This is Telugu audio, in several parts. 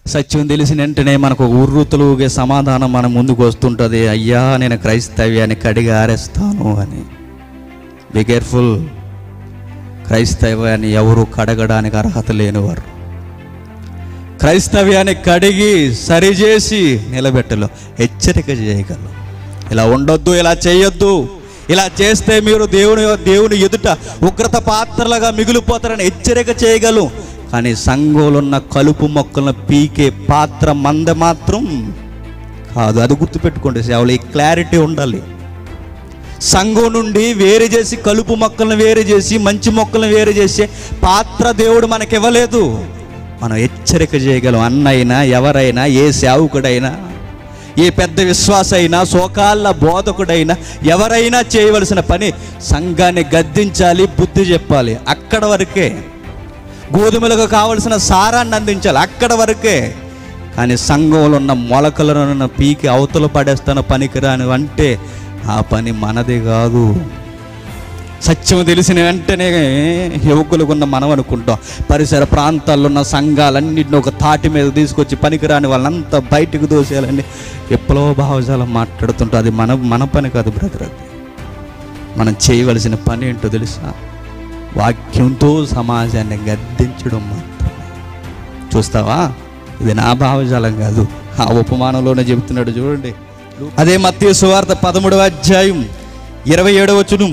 సత్యం తెలిసిన వెంటనే మనకు ఒక ఉర్రుతలుగే సమాధానం మన ముందుకు వస్తుంటుంది అయ్యా నేను క్రైస్తవ్యాన్ని కడిగి ఆరేస్తాను అని బి కేర్ఫుల్ క్రైస్తవ్యాన్ని ఎవరు కడగడానికి అర్హత లేనివారు క్రైస్తవ్యాన్ని కడిగి సరిచేసి నిలబెట్టలు హెచ్చరిక చేయగలరు ఇలా ఉండొద్దు ఇలా చేయొద్దు ఇలా చేస్తే మీరు దేవుని దేవుని ఎదుట ఉగ్రత పాత్రలుగా మిగిలిపోతారని హెచ్చరిక చేయగలం కానీ సంఘంలో ఉన్న కలుపు మొక్కలను పీకే పాత్ర మంద మాత్రం కాదు అది గుర్తుపెట్టుకోండి సేవలు ఈ క్లారిటీ ఉండాలి సంఘం నుండి వేరు చేసి కలుపు మొక్కలను వేరు చేసి మంచి మొక్కలను వేరు చేసే పాత్ర దేవుడు మనకి ఇవ్వలేదు మనం హెచ్చరిక చేయగలం అన్నైనా ఎవరైనా ఏ సేవకుడైనా ఏ పెద్ద విశ్వాస అయినా సోకాళ్ళ బోధకుడైనా ఎవరైనా చేయవలసిన పని సంఘాన్ని గద్దించాలి బుద్ధి చెప్పాలి అక్కడ వరకే గోధుమలకు కావలసిన సారాన్ని అందించాలి అక్కడ వరకే కానీ సంఘంలో ఉన్న మొలకలను పీకి అవతల పడేస్తాను పనికిరాని అంటే ఆ పని మనది కాదు సత్యం తెలిసిన వెంటనే యువకులకు ఉన్న మనం అనుకుంటాం పరిసర ప్రాంతాల్లో ఉన్న సంఘాలన్నింటిని ఒక తాటి మీద తీసుకొచ్చి పనికిరాని వాళ్ళంతా బయటకు దోసేయాలని విప్లవ భావజాలం మాట్లాడుతుంటాం అది మన మన పని కాదు బ్రదర్ అది మనం చేయవలసిన పని ఏంటో తెలుసా వాక్యంతో సమాజాన్ని గద్దించడం మాత్రమే చూస్తావా ఇది నా భావజాలం కాదు ఆ ఉపమానంలోనే చెబుతున్నాడు చూడండి అదే మత్య సువార్త పదమూడవ అధ్యాయం ఇరవై ఏడవ వచనం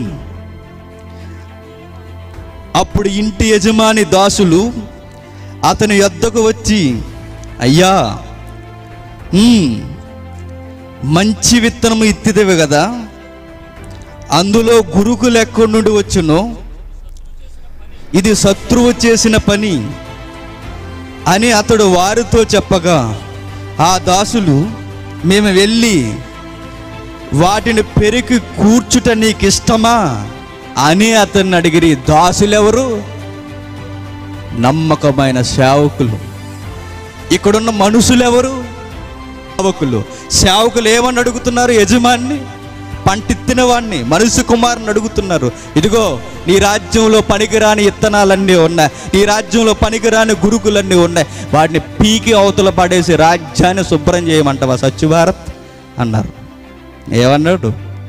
అప్పుడు ఇంటి యజమాని దాసులు అతని యొద్దకు వచ్చి అయ్యా ఉమ్, మంచి విత్తనము ఇత్తిదేవి కదా అందులో గురుకులు ఎక్కడి నుండి వచ్చునో ఇది శత్రువు చేసిన పని అని అతడు వారితో చెప్పగా ఆ దాసులు మేము వెళ్ళి వాటిని పెరికి కూర్చుట నీకు ఇష్టమా అని అతన్ని అడిగిరి దాసులెవరు నమ్మకమైన సేవకులు ఇక్కడున్న మనుషులెవరు సేవకులు సేవకులు ఏమని అడుగుతున్నారు యజమాన్ని పంటిత్తిన వాడిని మనుషు కుమారుని అడుగుతున్నారు ఇదిగో నీ రాజ్యంలో పనికిరాని ఇత్తనాలన్నీ ఉన్నాయి నీ రాజ్యంలో పనికిరాని గురుకులన్నీ ఉన్నాయి వాటిని పీకి అవతల పడేసి రాజ్యాన్ని శుభ్రం చేయమంటావా స్వచ్ఛభారత్ అన్నారు ఏమన్నాడు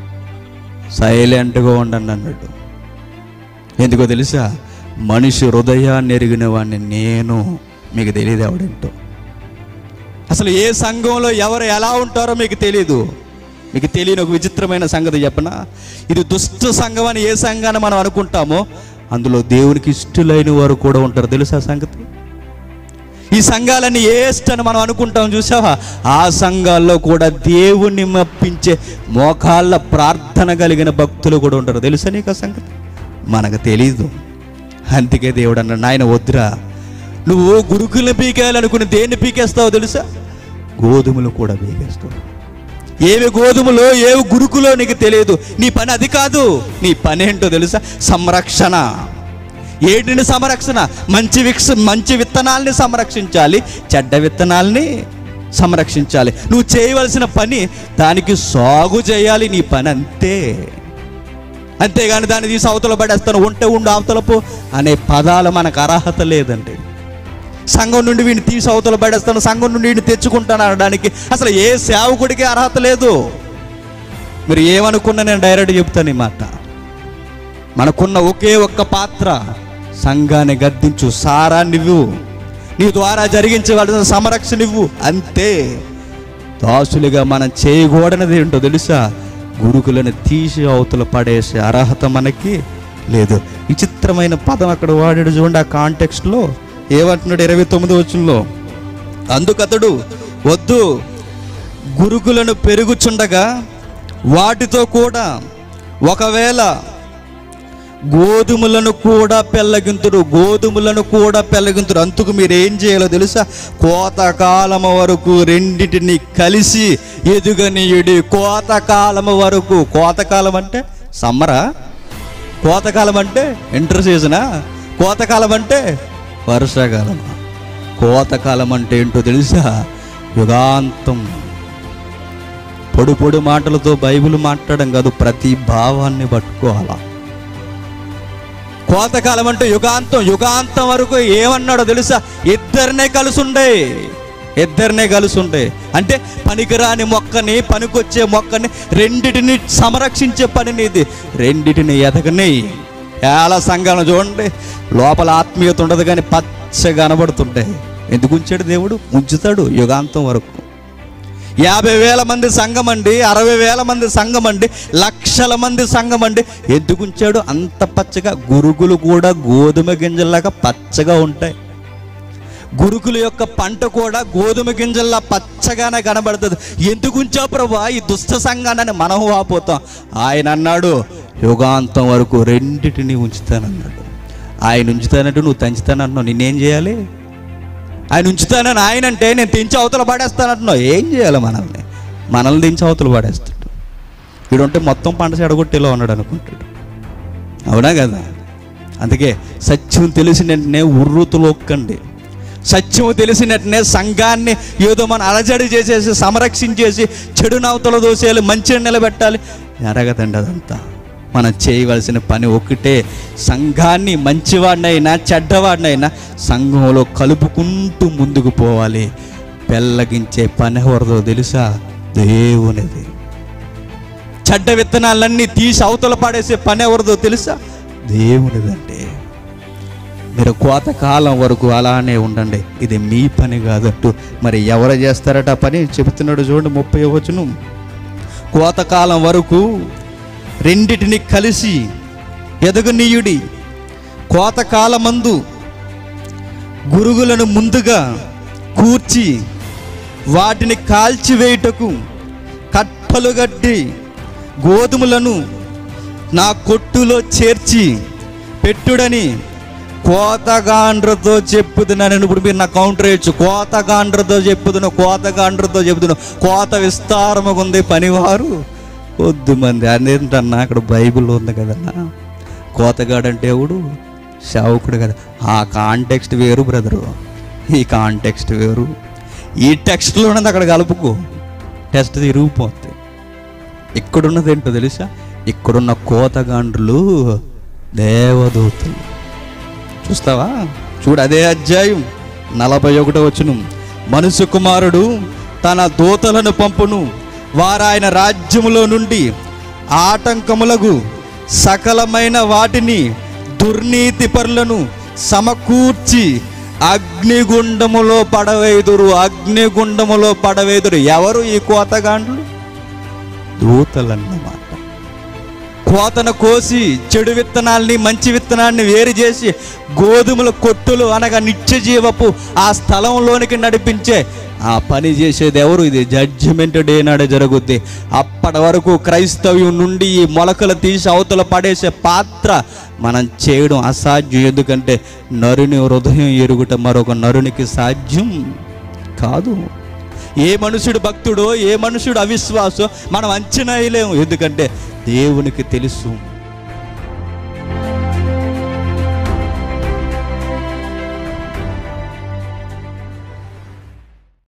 సైలెంట్గా ఉండండి అన్నాడు ఎందుకో తెలుసా మనిషి హృదయాన్ని ఎరిగిన వాడిని నేను మీకు తెలియదు ఎవడేంటో అసలు ఏ సంఘంలో ఎవరు ఎలా ఉంటారో మీకు తెలియదు మీకు తెలియని ఒక విచిత్రమైన సంగతి చెప్పనా ఇది దుష్ట సంఘం అని ఏ సంఘాన్ని మనం అనుకుంటామో అందులో దేవునికి ఇష్టలైన వారు కూడా ఉంటారు తెలుసా ఆ సంగతి ఈ సంఘాలన్నీ ఏస్ట్ అని మనం అనుకుంటాం చూసావా ఆ సంఘాల్లో కూడా దేవుణ్ణి మప్పించే మోకాళ్ళ ప్రార్థన కలిగిన భక్తులు కూడా ఉంటారు తెలుసా నీకు ఆ సంగతి మనకు తెలీదు అందుకే దేవుడు అన్నాడు నాయన వద్దురా నువ్వు గురుకుల్ని పీకేయాలనుకుని దేన్ని పీకేస్తావో తెలుసా గోధుమలు కూడా పీకేస్తావు ఏవి గోధుమలో ఏవి గురుకులో నీకు తెలియదు నీ పని అది కాదు నీ పని ఏంటో తెలుసా సంరక్షణ ఏంటిని సంరక్షణ మంచి విక్స మంచి విత్తనాల్ని సంరక్షించాలి చెడ్డ విత్తనాల్ని సంరక్షించాలి నువ్వు చేయవలసిన పని దానికి సాగు చేయాలి నీ పని అంతే అంతేగాని దాన్ని తీసి అవతల పడేస్తాను ఉంటే ఉండు అవతలపు అనే పదాలు మనకు అర్హత లేదండి సంఘం నుండి వీడిని తీసి అవతల పడేస్తాను సంఘం నుండి వీడిని తెచ్చుకుంటాను అనడానికి అసలు ఏ సేవకుడికి అర్హత లేదు మీరు ఏమనుకున్నా నేను డైరెక్ట్ చెప్తాను ఈ మాట మనకున్న ఒకే ఒక్క పాత్ర సంఘాన్ని గద్దించు సారా నువ్వు నీ ద్వారా జరిగించవలసిన సంరక్షణ ఇవ్వు అంతే దాసులుగా మనం చేయకూడనిది ఏంటో తెలుసా గురుకులను తీసి అవతల పడేసే అర్హత మనకి లేదు విచిత్రమైన పదం అక్కడ వాడాడు చూడండి ఆ కాంటెక్స్ట్లో ఏమంటున్నాడు ఇరవై తొమ్మిది వచ్చంలో అందుకతడు వద్దు గురుకులను పెరుగుచుండగా వాటితో కూడా ఒకవేళ గోధుమలను కూడా పెళ్ళగింతురు గోధుమలను కూడా పెళ్ళగింతురు అందుకు మీరు ఏం చేయాలో తెలుసా కోతకాలము వరకు రెండింటిని కలిసి ఎదుగనీయుడి కోతకాలము వరకు కోతకాలం అంటే సమ్మరా కోతకాలం అంటే ఇంటర్ సీజనా కోతకాలం అంటే వర్షాకాలం కోతకాలం అంటే ఏంటో తెలుసా యుగాంతం పొడి పొడి మాటలతో బైబిల్ మాట్లాడడం కాదు ప్రతి భావాన్ని పట్టుకోవాలా కోతకాలం అంటే యుగాంతం యుగాంతం వరకు ఏమన్నాడో తెలుసా ఇద్దరినే కలుసుండే ఇద్దరినే కలిసి ఉంటాయి అంటే పనికిరాని మొక్కని పనికొచ్చే మొక్కని రెండిటిని సంరక్షించే పనిని ఇది రెండిటిని ఎదగని చాలా సంఘాలను చూడండి లోపల ఆత్మీయత ఉండదు కానీ పచ్చగా కనబడుతుంటాయి ఎందుకు ఉంచాడు దేవుడు ఉంచుతాడు యుగాంతం వరకు యాభై వేల మంది సంఘం అండి అరవై వేల మంది సంఘం అండి లక్షల మంది సంఘం అండి ఎందుకు ఉంచాడు అంత పచ్చగా గురుగులు కూడా గోధుమ గింజల్లాగా పచ్చగా ఉంటాయి గురుకుల యొక్క పంట కూడా గోధుమ గింజల్లా పచ్చగానే కనబడుతుంది ఎందుకు ఉంచావు ప్రభా ఈ దుష్ట సంఘాన్ని మనం వాపోతాం ఆయన అన్నాడు యుగాంతం వరకు రెండిటిని ఉంచుతానన్నాడు ఆయన ఉంచుతానంటూ నువ్వు తంచుతానన్నావు నిన్నేం చేయాలి ఆయన ఉంచుతానని ఆయన అంటే నేను తెంచి అవతల పడేస్తానంటున్నావు ఏం చేయాలి మనల్ని మనల్ని తెంచి అవతల పడేస్తాడు వీడుంటే మొత్తం పంట చెడగొట్టేలా ఉన్నాడు అనుకుంటాడు అవునా కదా అందుకే సత్యం తెలిసిన వెంటనే ఉర్రూతులోక్కండి సత్యం తెలిసిన వెంటనే సంఘాన్ని ఏదో మనం అలజడి చేసేసి సంరక్షించేసి చెడు నవతలు దోసేయాలి మంచిని నిలబెట్టాలి జరగదండి అదంతా మనం చేయవలసిన పని ఒకటే సంఘాన్ని మంచివాడినైనా చెడ్డవాడినైనా సంఘంలో కలుపుకుంటూ ముందుకు పోవాలి పెళ్ళగించే పని ఎవరిదో తెలుసా దేవునిది చెడ్డ విత్తనాలన్నీ తీసి అవతల పాడేసే పని ఎవరిదో తెలుసా దేవునిదంటే మీరు కోత కాలం వరకు అలానే ఉండండి ఇది మీ పని కాదట్టు మరి ఎవరు చేస్తారట ఆ పని చెబుతున్నాడు చూడండి ముప్పై వచ్చును కోతకాలం వరకు రెండిటిని కలిసి ఎదగనీయుడి కోతకాలమందు గురుగులను ముందుగా కూర్చి వాటిని కాల్చివేయుటకు కట్టలు గట్టి గోధుమలను నా కొట్టులో చేర్చి పెట్టుడని కోతగాండ్రతో చెప్పుతున్నాను ఇప్పుడు మీరు నా కౌంటర్ వేయచ్చు కోతగాండ్రతో చెప్పుతున్నా కోతగాండ్రతో చెప్పుతున్నా కోత విస్తారముగా ఉంది పనివారు వద్దు మంది అదేంటన్నా అక్కడ బైబిల్ ఉంది కదన్నా కోతగాడంటే ఎవడు సేవకుడు కదా ఆ కాంటెక్స్ట్ వేరు బ్రదరు ఈ కాంటెక్స్ట్ వేరు ఈ టెక్స్ట్లో ఉన్నది అక్కడ కలుపుకో టెస్ట్ తిరిగిపోతుంది ఇక్కడున్నది ఏంటో తెలుసా ఇక్కడున్న కోతగాండ్రులు దేవదూతలు చూస్తావా చూడు అదే అధ్యాయం నలభై ఒకటో వచ్చును మనుషు కుమారుడు తన దూతలను పంపును వారాయన రాజ్యములో నుండి ఆటంకములకు సకలమైన వాటిని దుర్నీతి పరులను సమకూర్చి అగ్నిగుండములో పడవేదురు అగ్నిగుండములో పడవేదురు ఎవరు ఈ కోతగాండ్లు దూతలన్నమాట కోతను కోసి చెడు విత్తనాల్ని మంచి విత్తనాన్ని వేరు చేసి గోధుమల కొట్టులు అనగా నిత్య జీవపు ఆ స్థలంలోనికి నడిపించే ఆ పని చేసేది ఎవరు ఇది జడ్జిమెంట్ డే నాడే జరుగుద్ది అప్పటి వరకు క్రైస్తవ్యం నుండి ఈ మొలకలు తీసి అవతల పడేసే పాత్ర మనం చేయడం అసాధ్యం ఎందుకంటే నరుని హృదయం ఎరుగుట మరొక నరునికి సాధ్యం కాదు ఏ మనుషుడు భక్తుడో ఏ మనుషుడు అవిశ్వాసో మనం అంచనా వేయలేము ఎందుకంటే దేవునికి తెలుసు